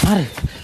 മാറ്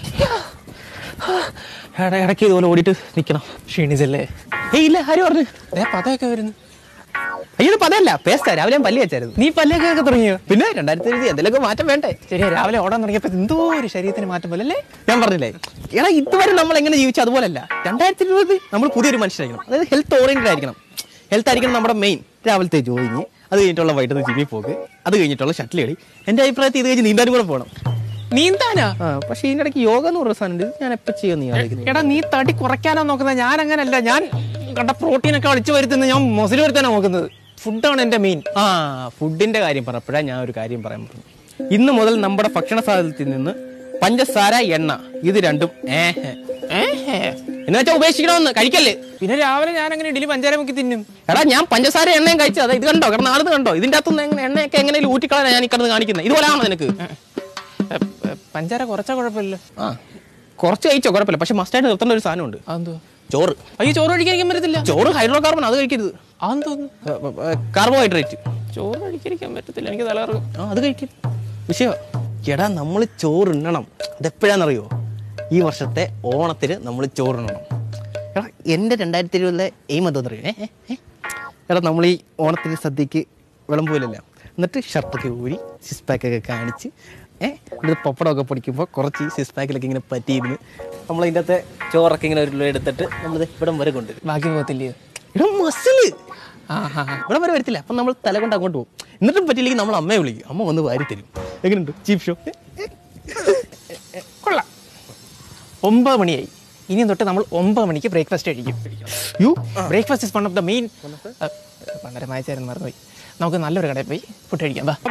എടാ ഇടയ്ക്ക് ഇതുപോലെ ഓടിയിട്ട് നിൽക്കണം ക്ഷീണിച്ചല്ലേ ഏയ് ഇല്ല ആര് പറഞ്ഞു ദേ പതയൊക്കെ വരുന്നു അയ്യോ ഇത് പതയല്ല പേസ്റ്റാ രാവിലെ ഞാൻ പല്ലി വെച്ചായിരുന്നു നീ പല്ലൊക്കെ ഒക്കെ തുടങ്ങിയോ പിന്നെ രണ്ടായിരത്തി ഇരുപത് എന്തെങ്കിലുമൊക്കെ മാറ്റം വേണ്ടേ ശരിയാ രാവിലെ ഓടാൻ തുടങ്ങിയപ്പോ എന്തോ ഒരു ശരീരത്തിന് മാറ്റം പോലെ അല്ലേ ഞാൻ പറഞ്ഞില്ലേ എടാ ഇതുവരെ നമ്മൾ എങ്ങനെ ജീവിച്ചു അതുപോലല്ല രണ്ടായിരത്തി ഇരുപത് നമ്മൾ പുതിയൊരു മനുഷ്യരായിരിക്കണം അതായത് ഹെൽത്ത് ഓറിയന്റഡ് ആയിരിക്കണം ഹെൽത്ത് ആയിരിക്കണം നമ്മുടെ മെയിൻ രാവിലത്തെ ജോയിങ് അത് കഴിഞ്ഞിട്ടുള്ള വൈകിട്ട് ജിമ്മിൽ പോക്ക് അത് കഴിഞ്ഞിട്ടുള്ള ഷട്ടിൽ കളി എൻ്റെ അഭിപ്രായത്തിൽ ഇത് കഴിഞ്ഞ് നീന്താനും കൂടെ പോകണം നീന്താനാ ആ പക്ഷേ ഇതിൻ്റെ ഇടയ്ക്ക് യോഗ എന്ന് പറയുന്ന സാധനം ഉണ്ട് ഇത് ഞാൻ എപ്പോൾ ചെയ്യുമെന്ന് ഞാൻ ആലോചിക്കുന്നത് എടാ നീ തടി കുറയ്ക്കാനാ നോക്കുന്നത് ഞാൻ അങ്ങനല്ല ഞാൻ കണ്ട പ്രോട്ടീൻ ഒക്കെ അടിച്ചു വരുത്തുന്നത് ഞാൻ മൊസിൽ വരുത്താനാ നോക്കുന്നത് ഫുഡാണ് എന്റെ മെയിൻ ആ ഫുഡിന്റെ കാര്യം പറഞ്ഞപ്പോഴാണ് ഞാൻ ഒരു കാര്യം പറയാൻ പറഞ്ഞു ഇന്ന് മുതൽ നമ്മുടെ ഭക്ഷണ സാധനത്തിൽ നിന്ന് പഞ്ചസാര എണ്ണ ഇത് രണ്ടും ഏഹ് എന്ന് വെച്ചാൽ ഉപേക്ഷിക്കണമെന്ന് കഴിക്കല്ലേ പിന്നെ രാവിലെ ഞാൻ അങ്ങനെ ഇഡലി പഞ്ചാര മുക്കി തിന്നും എടാ ഞാൻ പഞ്ചസാര എണ്ണയും കഴിച്ചത് അതാ ഇത് കണ്ടോ കാരണം ആടുന്ന് കണ്ടോ ഇതിന്റെ അകത്തുനിന്ന് എങ്ങനെ എണ്ണയൊക്കെ എങ്ങനെയും ഊറ്റിക്കളാണ് ഞാൻ ഈ കിടന്ന് കാണിക്കുന്നത് ഇതുപോലെയാണോ നിനക്ക് എ, എ, പഞ്ചാര കുറച്ചാ കുഴപ്പമില്ല ആ കുറച്ച് കഴിച്ചോ കുഴപ്പമില്ല പക്ഷെ മസ്റ്റായിട്ട് നിർത്തേണ്ട ഒരു സാധനമുണ്ട് അതെന്തോ ചോറ് അയ്യോ ചോറ് കഴിക്കാൻ പറ്റത്തില്ല ചോറ് ഹൈഡ്രോ കാർബൺ അത് കഴിക്കരുത് അതെന്ന് തോന്നുന്നു കാർബോഹൈഡ്രേറ്റ് ചോറ് കഴിക്കാൻ പറ്റത്തില്ല എനിക്ക് തലകറങ്ങും ആ അത് കഴിക്കും വിഷയം എടാ നമ്മൾ ചോറുണ്ണണം അതെപ്പോഴാണെന്നറിയോ ഈ വർഷത്തെ ഓണത്തിന് നമ്മൾ ചോറുണ്ണണം എടാ എൻ്റെ രണ്ടായിരത്തി ഇരുപതിലെ എയിം എന്താണെന്നറിയോ ഏ ഏ, ഏ? എടാ നമ്മൾ ഈ ഓണത്തിന് സദ്യക്ക് വിളമ്പൂലല്ല എന്നിട്ട് ഷർട്ടൊക്കെ ഊരി സിക്സ് പാക്കൊക്കെ കാണിച്ച് ഏഹ് എന്നിട്ട് പപ്പടമൊക്കെ പൊടിക്കുമ്പോൾ കുറച്ച് ഈ സിക്സ് പാക്കിലൊക്കെ ഇങ്ങനെ പറ്റിയിരുന്ന് നമ്മൾ അതിൻ്റെ അകത്തെ ചോറൊക്കെ ഇങ്ങനെ ഒരു എടുത്തിട്ട് നമ്മളിത് ഇവിടം വരെ കൊണ്ടുവരും ബാക്കി പോകത്തില്ലയോ എടാ മസില് ആ ഹാ ഹാ ഇവിടെ വരെ വരത്തില്ല അപ്പം നമ്മൾ തല കൊണ്ട് അങ്ങോട്ട് പോകും എന്നിട്ടും പറ്റില്ലെങ്കിൽ നമ്മൾ അമ്മയെ വിളിക്കും അമ്മ വന്ന് വാരി തരും എങ്ങനെയുണ്ട് ചീഫ് ഷോ കൊള്ളാം ഒമ്പത് മണിയായി ഇനി തൊട്ട് നമ്മൾ ഒമ്പത് മണിക്ക് ബ്രേക്ക്ഫാസ്റ്റ് കഴിക്കും you breakfast is one of the main പണ്ടര മായച്ചായിരുന്നു മറന്നുപോയി നമുക്ക് നല്ലൊരു കടയിൽ പോയി ഫുഡ് കഴിക്കാം ബാ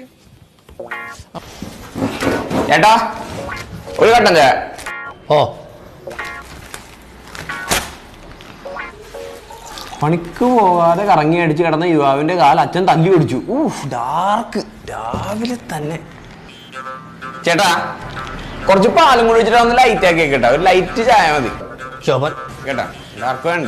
ചേട്ടാ ഒരു കട്ടൻ ചായ ഓ പണിക്ക് പോകാതെ കറങ്ങി അടിച്ച് കിടന്ന യുവാവിന്റെ കാൽ അച്ഛൻ തല്ലി ഓടിച്ചു ഊഫ് ഡാർക്ക് രാവിലെ തന്നെ ചേട്ടാ കുറച്ച് പാലും കൂടി വെച്ചിട്ട് ഒന്ന് ലൈറ്റ് ആക്കി കേട്ടോ ഒരു ലൈറ്റ് ചായ മതി ശോഭൻ കേട്ടാ ഡാർക്ക് വേണ്ട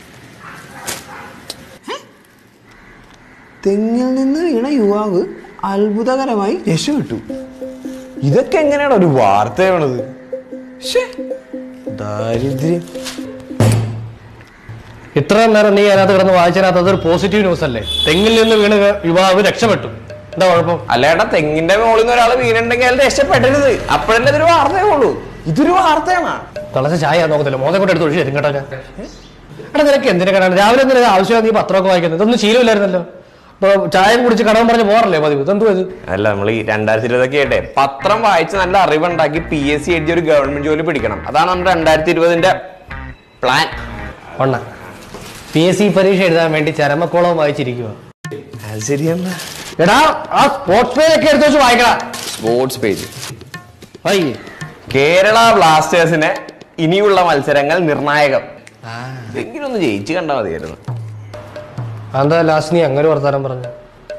തെങ്ങിൽ നിന്ന് വീണ യുവാവ് അത്ഭുതകരമായി രക്ഷപ്പെട്ടു ഇതൊക്കെ എങ്ങനെയാണ് ഒരു വാർത്തയാണത് ദാരിദ്ര്യം ഇത്രയും നേരം നീ അതിനകത്ത് കിടന്ന് വായിച്ചതിനകത്ത് അതൊരു പോസിറ്റീവ് ന്യൂസ് അല്ലേ തെങ്ങിൽ നിന്ന് വീണ് യുവാവ് രക്ഷപ്പെട്ടു എന്താ കുഴപ്പം അല്ലേട്ടാ തെങ്ങിന്റെ മുകളിൽ നിന്ന് ഒരാൾ വീണുണ്ടെങ്കിൽ അയാൾ രക്ഷപ്പെടരുത് അപ്പോഴല്ലേ ഇതൊരു വാർത്തയുള്ളൂ ഇതൊരു വാർത്തയാണ് തിളച്ച ചായ നോക്കത്തില്ല മോനെ കൊണ്ട് എടുത്ത് ഒഴിച്ചു തരും കേട്ടോ ഞാൻ. എടാ നിനക്ക് എന്തിനാണ് രാവിലെ എന്തിനാ ആവശ്യമാണ് നീ പത്രമൊക്കെ വായിക്കുന്നത് ഇതൊന്നും ശീലമില്ലായിരുന്നല്ലോ ഇപ്പൊ ചായം കുടിച്ച് കടം പറഞ്ഞ് പോറല്ലേ പതിവ് ഇതെന്തോ ഇത് അല്ല നമ്മൾ ഈ രണ്ടായിരത്തി ഇരുപതൊക്കെ ആയിട്ടെ പത്രം വായിച്ച് നല്ല അറിവുണ്ടാക്കി പി എസ് സി എഴുതിയ ഒരു ഗവൺമെന്റ് ജോലി പിടിക്കണം അതാണ് നമ്മുടെ രണ്ടായിരത്തി ഇരുപതിന്റെ പ്ലാൻ വണ്ണ പി എസ് സി പരീക്ഷ എഴുതാൻ വേണ്ടി ചരമക്കോളം വായിച്ചിരിക്കുക അത് ശരിയാണ് എടാ ആ സ്പോർട്സ് പേജൊക്കെ എടുത്ത് വെച്ച് വായിക്കടാ സ്പോർട്സ് പേജ് വായിക്കേ കേരള ബ്ലാസ്റ്റേഴ്സിന് ഇനിയുള്ള മത്സരങ്ങൾ നിർണായകം എങ്കിലും ഒന്ന് ജയിച്ചു കണ്ടാൽ മതിയായിരുന്നു എന്താ ലാസ്റ്റ് നീ അങ്ങനെ വർത്താനം പറഞ്ഞു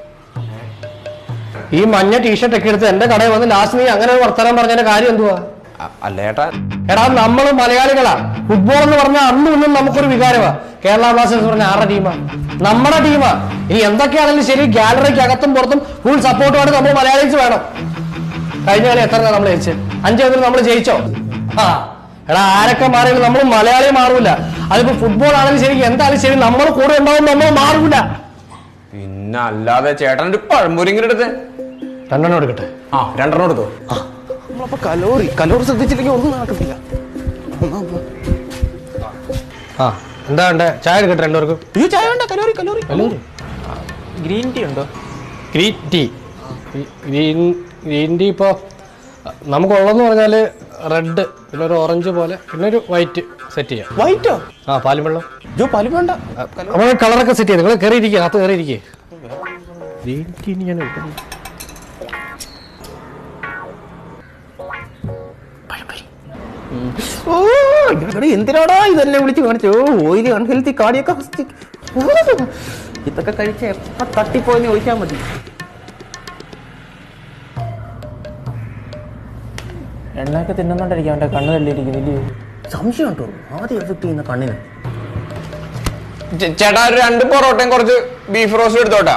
ഈ മഞ്ഞ ടീഷർട്ട് ഒക്കെ എടുത്ത് എന്റെ കടയിൽ വന്ന് ലാസ്റ്റ് നീ അങ്ങനെ ഒരു വർത്താനം പറഞ്ഞതിന്റെ കാര്യം എന്തുവാ അ- അല്ല ചേട്ടാ എടാ നമ്മൾ മലയാളികളാ ഫുട്ബോൾ എന്ന് പറഞ്ഞാൽ അന്നും ഇന്നും നമുക്കൊരു വികാരമാ കേരള ബ്ലാസ്റ്റേഴ്സ് പറഞ്ഞ ആരുടെ ടീമാ നമ്മുടെ ടീമാ ഇനി എന്തൊക്കെയാണെങ്കിലും ശരി ഗാലറിക്ക് അകത്തും പുറത്തും ഫുൾ സപ്പോർട്ടുമായിട്ട് നമ്മൾ മലയാളീസ് വേണം കഴിഞ്ഞ കളി എത്ര നമ്മൾ ജയിച്ചത് അഞ്ച് നമ്മൾ ജയിച്ചോ ആ എടാ ആരൊക്കെ മാറിയാലും നമ്മൾ മലയാളി മാറൂല അതിപ്പോ ഫുട്ബോൾ ആണെങ്കിലും ശരി എന്തായാലും ശരി നമ്മൾ കൂടെ ഉണ്ടാവും നമ്മൾ മാറൂല പിന്നെ അല്ലാതെ ചേട്ടൻ ഒരു പഴംപൊരിങ്ങനെ എടുത്ത് രണ്ടെണ്ണം എടുക്കട്ടെ ആ രണ്ടെണ്ണം എടുത്തോ നമ്മളപ്പോ കലോറി കലോറി ശ്രദ്ധിച്ചില്ലെങ്കിൽ ഒന്നും നടക്കത്തില്ല ആ എന്താ വേണ്ടേ ചായ എടുക്കട്ടെ രണ്ടുപേർക്കും അയ്യോ ചായ വേണ്ട കലോറി കലോറി ഗ്രീൻ ടീ ഉണ്ടോ green tea green green tea ഇപ്പോൾ നമുക്കുള്ളതെന്ന് പറഞ്ഞാൽ റെഡ് പിന്നെ ഒരു ഓറഞ്ച് പോലെ പിന്നെ ഒരു വൈറ്റ് സെറ്റ് ചെയ്യാം വൈറ്റോ ആ പാലും വെള്ളം ജോ പാല് വേണ്ട നമ്മൾ കളറൊക്കെ സെറ്റ് ചെയ്യാം നിങ്ങൾ കയറിയിരിക്കുക അകത്ത് കയറിയിരിക്കുക ഗ്രീൻ ടീ ഞാൻ എടുക്കുന്നു ഓ ഇവിടെ എന്തിനാടാ ഇതെന്നെ വിളിച്ച് കാണിച്ചു ഓ ഓയിലി അൺഹെൽത്തി കാടിയൊക്കെ ഇതൊക്കെ കഴിച്ച് എപ്പ തട്ടിപ്പോയെന്ന് ചോദിച്ചാൽ മതി എണ്ണയൊക്കെ തിന്നുന്നോണ്ടിരിക്കും അവന്റെ കണ്ണ് തള്ളിയിരിക്കുന്നില്ലയോ സംശയം കേട്ടോ ആദ്യം എഫക്ട് ചെയ്യുന്ന കണ്ണിന് ചേ- ചേട്ടാ ഒരു രണ്ട് പൊറോട്ടയും കുറച്ച് ബീഫ് റോസ്റ്റ് എടുത്തോട്ടാ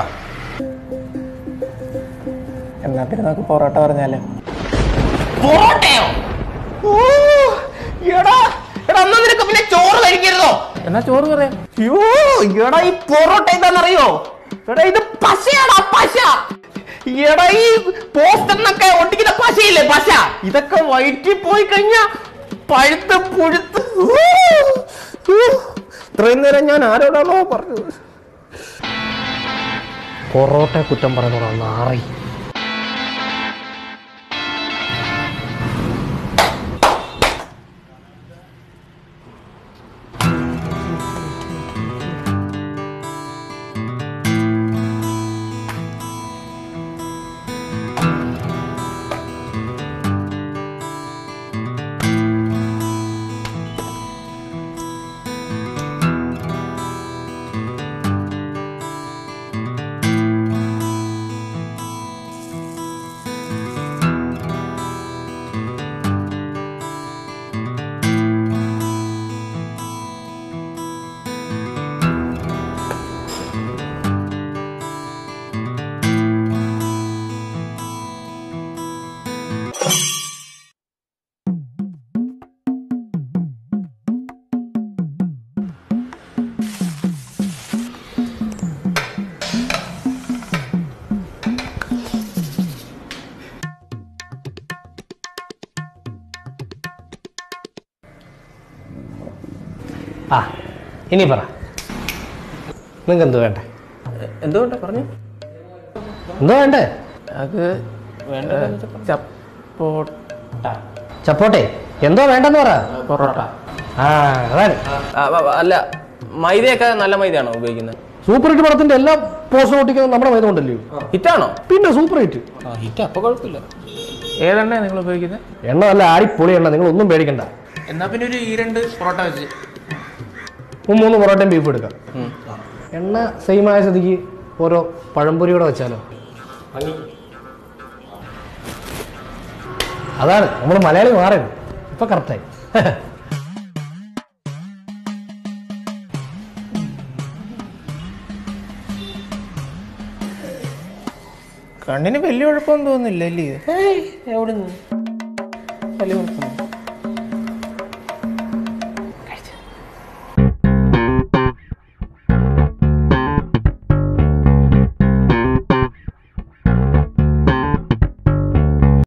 എന്നാ പിന്നെ നമുക്ക് പൊറോട്ട പറഞ്ഞാലേ പൊറോട്ടയോ ഓ എടാ എടാ എന്നാ നിനക്ക് പിന്നെ ചോറ് കഴിക്കരുതോ എന്നാ ചോറ് പറയാം അയ്യോ എടാ ഈ പൊറോട്ട എന്താണെന്നറിയോ എടാ ഇത് പശയാടാ പശ എടാ ഈ പോസ്റ്ററിനൊക്കെ ഒട്ടിക്കുന്ന പശയില്ലേ പശ ഇതൊക്കെ വയറ്റിൽ പോയി കഴിഞ്ഞാ പഴുത്ത് പുഴുത്ത് ഊ, ഊ. ഇത്രയും നേരം ഞാൻ ആരോടാണോ പറഞ്ഞത് പൊറോട്ട കുറ്റം പറയുന്നതാ നാറി ആ ഇനി പറ നിങ്ങൾക്ക് എന്ത് വേണ്ടേ എന്തുകൊണ്ടാ പറഞ്ഞു എന്തോ വേണ്ടേ അത് ചപ്പോട്ട ചപ്പോട്ടെ എന്തോ വേണ്ടെന്ന് പറ പൊറോട്ട ആ അതാണ് അല്ല മൈദയൊക്കെ നല്ല മൈദയാണോ ഉപയോഗിക്കുന്നത് സൂപ്പർ ഹിറ്റ് പടത്തിന്റെ എല്ലാ പോസ്റ്റർ ഒട്ടിക്കുന്നത് നമ്മുടെ മൈദ കൊണ്ടല്ലോ ഹിറ്റാണോ പിന്നെ സൂപ്പർ ഹിറ്റ് ഹിറ്റ് അപ്പൊ കുഴപ്പമില്ല ഏതെണ്ണ നിങ്ങൾ ഉപയോഗിക്കുന്നത് എണ്ണ നല്ല ആടിപ്പൊളി എണ്ണ നിങ്ങൾ ഒന്നും പേടിക്കണ്ട എന്നാ പിന്നെ ഒരു ഈ രണ്ട് പൊറോട്ട വെച്ച് ഒരു മൂന്ന് പൊറോട്ടയും ബീഫ് എടുക്കാം എണ്ണ സെയിം ആയ സ്ഥിതിക്ക് ഓരോ പഴംപൊരിയോടെ വെച്ചാലോ അതാണ് നമ്മൾ മലയാളി മാറരുത് ഇപ്പൊ കറക്റ്റായി കണ്ണിന് വലിയ കുഴപ്പമൊന്നും തോന്നുന്നില്ല അല്ലേ എവിടെ വലിയ കുഴപ്പമൊന്നും